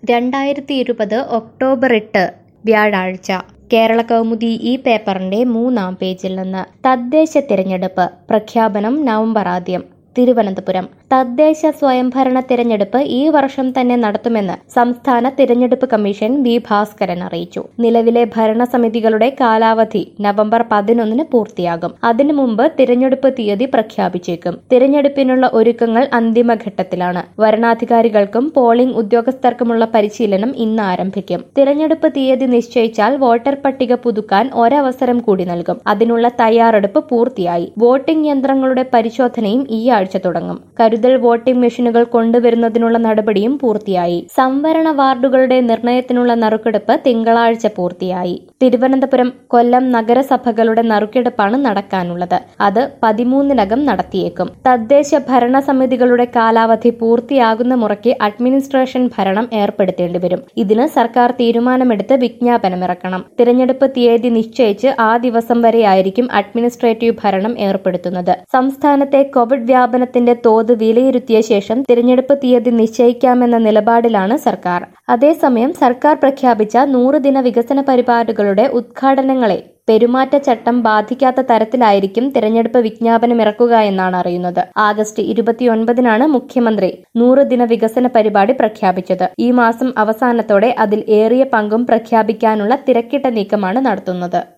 രണ്ടായിരത്തി ഇരുപത് ഒക്ടോബർ എട്ട് വ്യാഴാഴ്ച കേരള കൗമുദി ഈ പേപ്പറിന്റെ മൂന്നാം പേജിൽ നിന്ന് തദ്ദേശ തിരഞ്ഞെടുപ്പ് പ്രഖ്യാപനം നവംബർ ആദ്യം തിരുവനന്തപുരം തദ്ദേശ സ്വയംഭരണ തിരഞ്ഞെടുപ്പ് ഈ വർഷം തന്നെ നടത്തുമെന്ന് സംസ്ഥാന തിരഞ്ഞെടുപ്പ് കമ്മീഷൻ വി ഭാസ്കരൻ അറിയിച്ചു നിലവിലെ ഭരണസമിതികളുടെ കാലാവധി നവംബർ പതിനൊന്നിന് പൂർത്തിയാകും അതിനു മുമ്പ് തിരഞ്ഞെടുപ്പ് തീയതി പ്രഖ്യാപിച്ചേക്കും തിരഞ്ഞെടുപ്പിനുള്ള ഒരുക്കങ്ങൾ അന്തിമഘട്ടത്തിലാണ് വരണാധികാരികൾക്കും പോളിംഗ് ഉദ്യോഗസ്ഥർക്കുമുള്ള പരിശീലനം ഇന്ന് ആരംഭിക്കും തിരഞ്ഞെടുപ്പ് തീയതി നിശ്ചയിച്ചാൽ വോട്ടർ പട്ടിക പുതുക്കാൻ ഒരവസരം കൂടി നൽകും അതിനുള്ള തയ്യാറെടുപ്പ് പൂർത്തിയായി വോട്ടിംഗ് യന്ത്രങ്ങളുടെ പരിശോധനയും ഈ ആഴ്ച തുടങ്ങും കരുതൽ വോട്ടിംഗ് മെഷീനുകൾ കൊണ്ടുവരുന്നതിനുള്ള നടപടിയും പൂർത്തിയായി സംവരണ വാർഡുകളുടെ നിർണയത്തിനുള്ള നറുക്കെടുപ്പ് തിങ്കളാഴ്ച പൂർത്തിയായി തിരുവനന്തപുരം കൊല്ലം നഗരസഭകളുടെ നറുക്കെടുപ്പാണ് നടക്കാനുള്ളത് അത് പതിമൂന്നിനകം നടത്തിയേക്കും തദ്ദേശ ഭരണ സമിതികളുടെ കാലാവധി പൂർത്തിയാകുന്ന മുറയ്ക്ക് അഡ്മിനിസ്ട്രേഷൻ ഭരണം ഏർപ്പെടുത്തേണ്ടി വരും ഇതിന് സർക്കാർ തീരുമാനമെടുത്ത് വിജ്ഞാപനമിറക്കണം തിരഞ്ഞെടുപ്പ് തീയതി നിശ്ചയിച്ച് ആ ദിവസം വരെയായിരിക്കും അഡ്മിനിസ്ട്രേറ്റീവ് ഭരണം ഏർപ്പെടുത്തുന്നത് സംസ്ഥാനത്തെ കോവിഡ് വ്യാപനത്തിന്റെ തോത് വിലയിരുത്തിയ ശേഷം തിരഞ്ഞെടുപ്പ് തീയതി നിശ്ചയിക്കാമെന്ന നിലപാടിലാണ് സർക്കാർ അതേസമയം സർക്കാർ പ്രഖ്യാപിച്ച നൂറ് ദിന വികസന പരിപാടികളുടെ ഉദ്ഘാടനങ്ങളെ പെരുമാറ്റച്ചട്ടം ബാധിക്കാത്ത തരത്തിലായിരിക്കും തിരഞ്ഞെടുപ്പ് വിജ്ഞാപനം ഇറക്കുക എന്നാണ് അറിയുന്നത് ആഗസ്റ്റ് ഇരുപത്തിയൊൻപതിനാണ് മുഖ്യമന്ത്രി നൂറ് ദിന വികസന പരിപാടി പ്രഖ്യാപിച്ചത് ഈ മാസം അവസാനത്തോടെ അതിൽ ഏറിയ പങ്കും പ്രഖ്യാപിക്കാനുള്ള തിരക്കിട്ട നീക്കമാണ് നടത്തുന്നത്